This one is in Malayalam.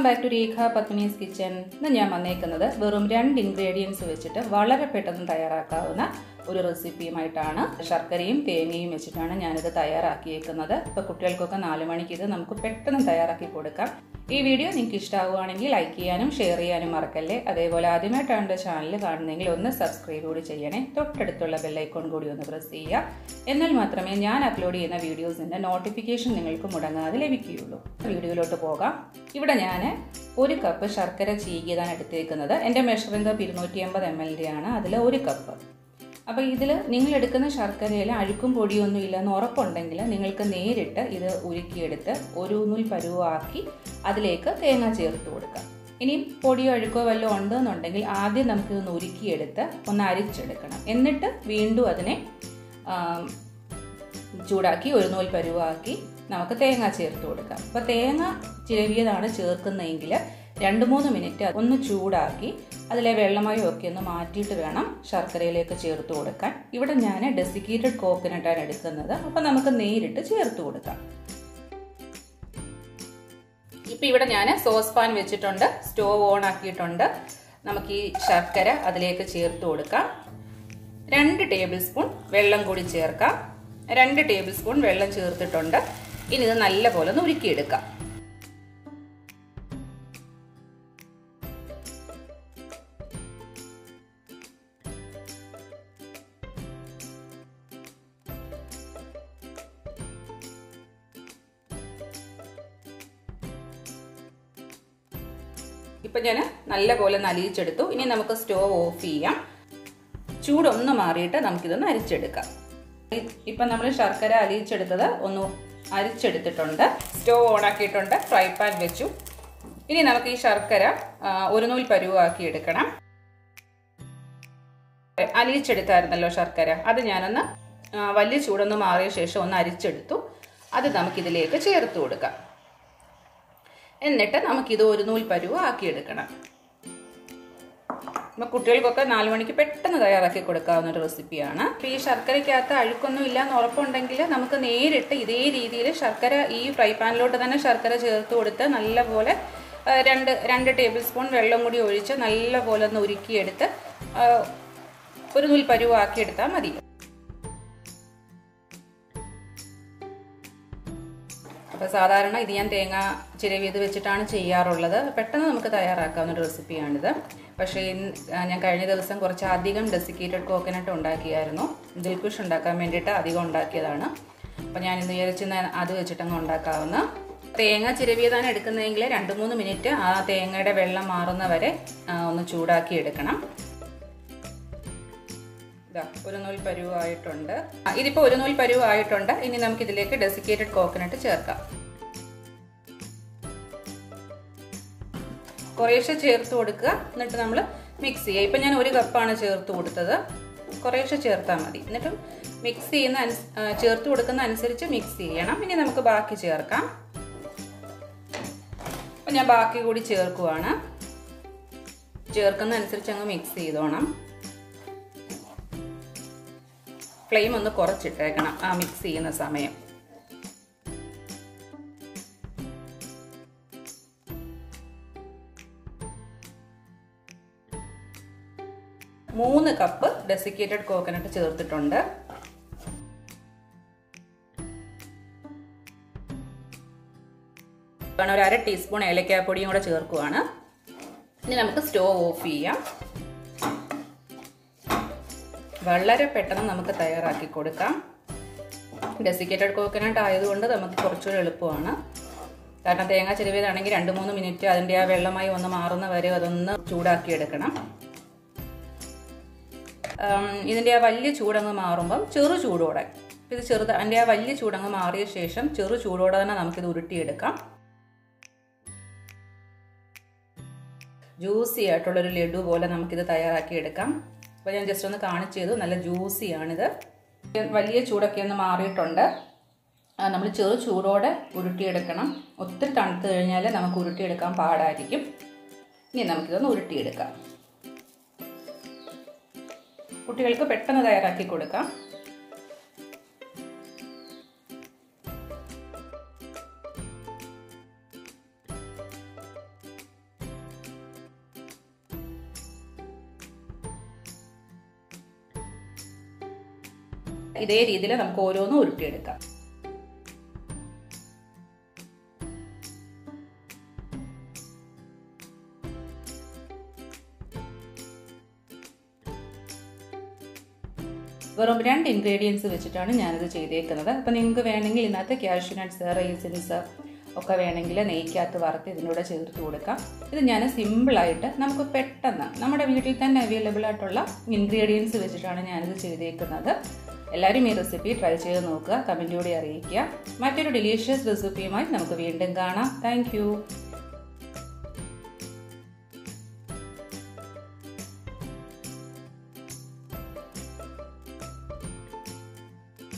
back to Rekha Padmini's kitchen ഇന്ന് ഞാൻ വന്നേക്കുന്നത് വെറും രണ്ട് ഇൻഗ്രീഡിയൻസ് വെച്ചിട്ട് വളരെ പെട്ടെന്ന് തയ്യാറാക്കാവുന്ന ഒരു റെസിപ്പിയുമായിട്ടാണ് ശർക്കരയും തേങ്ങയും വെച്ചിട്ടാണ് ഞാനിത് തയ്യാറാക്കിയേക്കുന്നത് ഇപ്പോൾ കുട്ടികൾക്കൊക്കെ നാല് മണിക്ക് ഇത് നമുക്ക് പെട്ടെന്ന് തയ്യാറാക്കി കൊടുക്കാം ഈ വീഡിയോ നിങ്ങൾക്ക് ഇഷ്ടമാവുകയാണെങ്കിൽ ലൈക്ക് ചെയ്യാനും ഷെയർ ചെയ്യാനും മറക്കല്ലേ അതേപോലെ ആദ്യമായിട്ടാണ് എൻ്റെ ചാനൽ കാണുന്നതെങ്കിൽ ഒന്ന് സബ്സ്ക്രൈബ് കൂടി ചെയ്യണേ തൊട്ടടുത്തുള്ള ബെല്ലൈക്കോൺ കൂടി ഒന്ന് പ്രസ് ചെയ്യുക എന്നാൽ മാത്രമേ ഞാൻ അപ്ലോഡ് ചെയ്യുന്ന വീഡിയോസിൻ്റെ നോട്ടിഫിക്കേഷൻ നിങ്ങൾക്ക് മുടങ്ങാതെ ലഭിക്കുകയുള്ളൂ വീഡിയോയിലോട്ട് പോകാം ഇവിടെ ഞാൻ ഒരു കപ്പ് ശർക്കര ചീകിയതാണ് എടുത്തേക്കുന്നത് എൻ്റെ മെഷറിംഗ് ഇരുന്നൂറ്റി അമ്പത് എം എൽ ആണ് അതിൽ ഒരു കപ്പ് അപ്പോൾ ഇതിൽ നിങ്ങൾ എടുക്കുന്ന ശർക്കരയിൽ അഴുക്കും പൊടിയൊന്നും ഇല്ലെന്ന് ഉറപ്പുണ്ടെങ്കിൽ നിങ്ങൾക്ക് നേരിട്ട് ഇത് ഉരുക്കിയെടുത്ത് ഒരു നൂൽ പരുവാക്കി അതിലേക്ക് തേങ്ങ ചേർത്ത് കൊടുക്കാം ഇനിയും പൊടിയോ അഴുക്കോ വല്ലതും ഉണ്ടെന്നുണ്ടെങ്കിൽ ആദ്യം നമുക്ക് ഇതൊന്ന് ഉരുക്കിയെടുത്ത് ഒന്ന് അരിച്ചെടുക്കണം എന്നിട്ട് വീണ്ടും അതിനെ ചൂടാക്കി ഒരു നൂൽ പരുവാക്കി നമുക്ക് തേങ്ങ ചേർത്ത് കൊടുക്കാം അപ്പോൾ തേങ്ങ ചിരവിയതാണ് ചേർക്കുന്നതെങ്കിൽ രണ്ട് മൂന്ന് മിനിറ്റ് ഒന്ന് ചൂടാക്കി അതിലെ വെള്ളമയോ ഒക്കെ ഒന്ന് മാറ്റിയിട്ട് വേണം ശർക്കരയിലേക്ക് ചേർത്ത് കൊടുക്കാൻ ഇവിടെ ഞാൻ ഡെസിക്കേറ്റഡ് കോക്കനട്ടാണ് എടുക്കുന്നത് അപ്പോൾ നമുക്ക് നേരിട്ട് ചേർത്ത് കൊടുക്കാം ഇപ്പം ഇവിടെ ഞാൻ സോസ് പാൻ വെച്ചിട്ടുണ്ട് സ്റ്റോവ് ഓൺ ആക്കിയിട്ടുണ്ട് നമുക്ക് ഈ ശർക്കര അതിലേക്ക് ചേർത്ത് കൊടുക്കാം രണ്ട് ടേബിൾ സ്പൂൺ വെള്ളം കൂടി ചേർക്കാം രണ്ട് ടേബിൾ സ്പൂൺ വെള്ളം ചേർത്തിട്ടുണ്ട് ഇനി ഇത് നല്ലപോലെ ഒന്ന് ഉരുക്കിയെടുക്കാം ഇപ്പം ഞാൻ നല്ലപോലെ നലിയിച്ചെടുത്തു ഇനി നമുക്ക് സ്റ്റോവ് ഓഫ് ചെയ്യാം ചൂടൊന്ന് മാറിയിട്ട് നമുക്കിതൊന്ന് അരിച്ചെടുക്കാം ഇപ്പം നമ്മൾ ശർക്കര അലിയിച്ചെടുത്തത് ഒന്ന് അരിച്ചെടുത്തിട്ടുണ്ട് സ്റ്റോവ് ഓണാക്കിയിട്ടുണ്ട് ഫ്രൈ പാൻ വെച്ചു ഇനി നമുക്ക് ഈ ശർക്കര ഒരു നൂൽ പരുവാക്കി എടുക്കണം അലിയിച്ചെടുത്തായിരുന്നല്ലോ ശർക്കര അത് ഞാനൊന്ന് വലിയ ചൂടൊന്ന് മാറിയ ശേഷം ഒന്ന് അരിച്ചെടുത്തു അത് നമുക്കിതിലേക്ക് ചേർത്ത് കൊടുക്കാം എന്നിട്ട് നമുക്കിത് ഒരു നൂൽ പരുവ് ആക്കിയെടുക്കണം അപ്പോൾ കുട്ടികൾക്കൊക്കെ നാല് മണിക്ക് പെട്ടെന്ന് തയ്യാറാക്കി കൊടുക്കാവുന്ന ഒരു റെസിപ്പിയാണ് അപ്പോൾ ഈ ശർക്കരയ്ക്കകത്ത് അഴുക്കൊന്നും ഇല്ല എന്ന് ഉറപ്പുണ്ടെങ്കിൽ നമുക്ക് നേരിട്ട് ഇതേ രീതിയിൽ ശർക്കര ഈ ഫ്രൈ പാനിലോട്ട് തന്നെ ശർക്കര ചേർത്ത് കൊടുത്ത് നല്ലപോലെ രണ്ട് രണ്ട് ടേബിൾ സ്പൂൺ വെള്ളം കൂടി ഒഴിച്ച് നല്ലപോലെ ഒന്ന് ഉരുക്കിയെടുത്ത് ഒരു നൂൽ പരുവാക്കിയെടുത്താൽ മതി അപ്പോൾ സാധാരണ ഇത് ഞാൻ തേങ്ങ ചിരവിയത് വെച്ചിട്ടാണ് ചെയ്യാറുള്ളത് പെട്ടെന്ന് നമുക്ക് തയ്യാറാക്കാവുന്ന ഒരു റെസിപ്പിയാണിത് പക്ഷേ ഞാൻ കഴിഞ്ഞ ദിവസം കുറച്ച് അധികം ഡെസിക്കേറ്റഡ് കോക്കനട്ട് ഉണ്ടാക്കിയായിരുന്നു ദിൽക്കുഷ് ഉണ്ടാക്കാൻ വേണ്ടിയിട്ട് അധികം ഉണ്ടാക്കിയതാണ് അപ്പോൾ ഞാൻ ഇന്ന് വിചാരിച്ച് അത് വെച്ചിട്ടങ്ങ് ഉണ്ടാക്കാവുന്ന തേങ്ങ ചിരവിയതാണ് എടുക്കുന്നതെങ്കിൽ രണ്ട് മൂന്ന് മിനിറ്റ് ആ തേങ്ങയുടെ വെള്ളം മാറുന്ന വരെ ഒന്ന് ചൂടാക്കി എടുക്കണം ഇതാ ഒരു നൂൽ പരുവായിട്ടുണ്ട് ഇതിപ്പോൾ ഒരു നൂൽ പരുവായിട്ടുണ്ട് ഇനി നമുക്ക് ഇതിലേക്ക് ഡെസിക്കേറ്റഡ് കോക്കനട്ട് ചേർക്കാം കുറേശ്ശെ ചേർത്ത് കൊടുക്കുക എന്നിട്ട് നമ്മൾ മിക്സ് ചെയ്യുക ഇപ്പം ഞാൻ ഒരു കപ്പാണ് ചേർത്ത് കൊടുത്തത് കുറേശ്ശെ ചേർത്താൽ മതി എന്നിട്ട് മിക്സ് ചെയ്യുന്ന ചേർത്ത് കൊടുക്കുന്ന അനുസരിച്ച് മിക്സ് ചെയ്യണം ഇനി നമുക്ക് ബാക്കി ചേർക്കാം അപ്പം ഞാൻ ബാക്കി കൂടി ചേർക്കുവാണ് ചേർക്കുന്ന അനുസരിച്ച് അങ്ങ് മിക്സ് ചെയ്തോണം ഫ്ലെയിം ഒന്ന് കുറച്ചിട്ടേക്കണം ആ മിക്സ് ചെയ്യുന്ന സമയം മൂന്ന് കപ്പ് ഡെസിക്കേറ്റഡ് കോക്കനട്ട് ചേർത്തിട്ടുണ്ട് ഒരു അര ടീസ്പൂൺ ഏലക്കാപ്പൊടിയും കൂടെ ചേർക്കുവാണ് ഇനി നമുക്ക് സ്റ്റോവ് ഓഫ് ചെയ്യാം വളരെ പെട്ടെന്ന് നമുക്ക് തയ്യാറാക്കി കൊടുക്കാം ഡെസിക്കേറ്റഡ് കോക്കനട്ട് ആയതുകൊണ്ട് നമുക്ക് കുറച്ചുകൂടി എളുപ്പമാണ് കാരണം തേങ്ങ ചെരുവിയതാണെങ്കിൽ രണ്ട് മൂന്ന് മിനിറ്റ് അതിൻ്റെ ആ വെള്ളമായി ഒന്ന് മാറുന്ന വരെ അതൊന്ന് ചൂടാക്കി എടുക്കണം ഇതിൻ്റെ ആ വലിയ ചൂടങ്ങ് മാറുമ്പം ചെറു ചൂടോടെ ഇത് ചെറുത് അതിൻ്റെ ആ വലിയ ചൂടങ്ങ് മാറിയ ശേഷം ചെറു ചൂടോടെ തന്നെ നമുക്കിത് ഉരുട്ടിയെടുക്കാം ജ്യൂസി ആയിട്ടുള്ളൊരു ലഡു പോലെ നമുക്കിത് തയ്യാറാക്കി എടുക്കാം അപ്പോൾ ഞാൻ ജസ്റ്റ് ഒന്ന് കാണിച്ചു ചെയ്തു നല്ല ജ്യൂസിയാണിത് വലിയ ചൂടൊക്കെ ഒന്ന് മാറിയിട്ടുണ്ട് നമ്മൾ ചെറു ചൂടോടെ ഉരുട്ടിയെടുക്കണം ഒത്തിരി തണുത്ത് കഴിഞ്ഞാൽ നമുക്ക് ഉരുട്ടിയെടുക്കാൻ പാടായിരിക്കും ഇനി നമുക്കിതൊന്ന് ഉരുട്ടിയെടുക്കാം കുട്ടികൾക്ക് പെട്ടെന്ന് തയ്യാറാക്കി കൊടുക്കാം ഇതേ രീതിയിൽ നമുക്ക് ഓരോന്നും ഉരുട്ടിയെടുക്കാം വെറും രണ്ട് ഇൻഗ്രീഡിയൻസ് വെച്ചിട്ടാണ് ഞാനിത് ചെയ്തേക്കുന്നത് അപ്പോൾ നിങ്ങൾക്ക് വേണമെങ്കിൽ ഇതിനകത്ത് ക്യാഷ്യൂ നട്ട്സ് റൈസിൻസ് ഒക്കെ വേണമെങ്കിൽ നെയ്ക്കകത്ത് വറുത്ത് ഇതിനൂടെ ചേർത്ത് കൊടുക്കാം ഇത് ഞാൻ സിമ്പിളായിട്ട് നമുക്ക് പെട്ടെന്ന് നമ്മുടെ വീട്ടിൽ തന്നെ അവൈലബിൾ ആയിട്ടുള്ള ഇൻഗ്രീഡിയൻസ് വെച്ചിട്ടാണ് ഞാനിത് ചെയ്തേക്കുന്നത് എല്ലാവരും ഈ റെസിപ്പി ട്രൈ ചെയ്ത് നോക്കുക കമൻറ്റിലൂടെ അറിയിക്കുക മറ്റൊരു ഡിലീഷ്യസ് റെസിപ്പിയുമായി നമുക്ക് വീണ്ടും കാണാം താങ്ക്